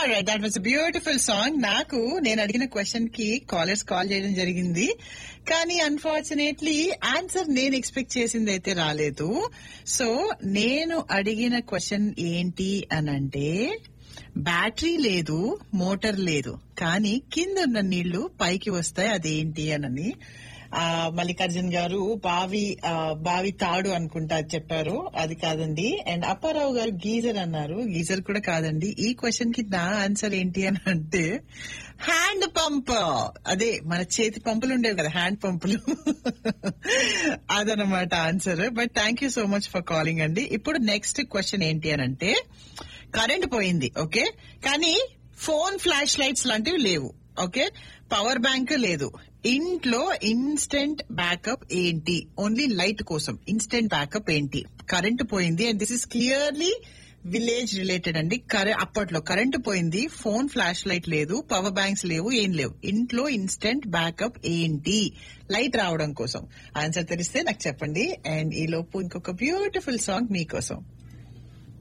that was beautiful song నాకు నేను అడిగిన క్వశ్చన్ కి కాలర్స్ కాల్ చేయడం జరిగింది కానీ అన్ఫార్చునేట్లీ ఆన్సర్ నేను ఎక్స్పెక్ట్ చేసింది అయితే రాలేదు సో నేను అడిగిన క్వశ్చన్ ఏంటి అనంటే బ్యాటరీ లేదు మోటార్ లేదు కానీ కింద ఉన్న నీళ్లు పైకి వస్తాయి అదేంటి అనని ఆ మల్లికార్జున్ గారు బావి ఆ, బావి తాడు అనుకుంటా చెప్పారు అది కాదండి అండ్ అప్పారావు గారు గీజర్ అన్నారు గీజర్ కూడా కాదండి ఈ క్వశ్చన్ కి నా ఆన్సర్ ఏంటి అని అంటే హ్యాండ్ పంప్ అదే మన చేతి పంపులు ఉండేవి కదా హ్యాండ్ పంపులు అదనమాట answer but thank you so much for calling అండి ఇప్పుడు నెక్స్ట్ క్వశ్చన్ ఏంటి అని అంటే కరెంట్ పోయింది ఓకే కానీ ఫోన్ ఫ్లాష్ లైట్స్ లాంటివి లేవు ఓకే పవర్ బ్యాంక్ లేదు ఇంట్లో ఇన్స్టెంట్ బ్యాకప్ ఏంటి ఓన్లీ లైట్ కోసం ఇన్స్టెంట్ బ్యాకప్ ఏంటి కరెంట్ పోయింది and this is clearly village related అండి కరె అప్పట్లో కరెంట్ పోయింది ఫోన్ ఫ్లాష్ లైట్ లేదు పవర్ బ్యాంక్స్ లేవు ఏం లేవు ఇంట్లో ఇన్స్టెంట్ బ్యాకప్ ఏంటి లైట్ రావడం కోసం ఆన్సర్ తెలిస్తే నాకు చెప్పండి అండ్ ఈ లోపు ఇంకొక బ్యూటిఫుల్ సాంగ్ మీకోసం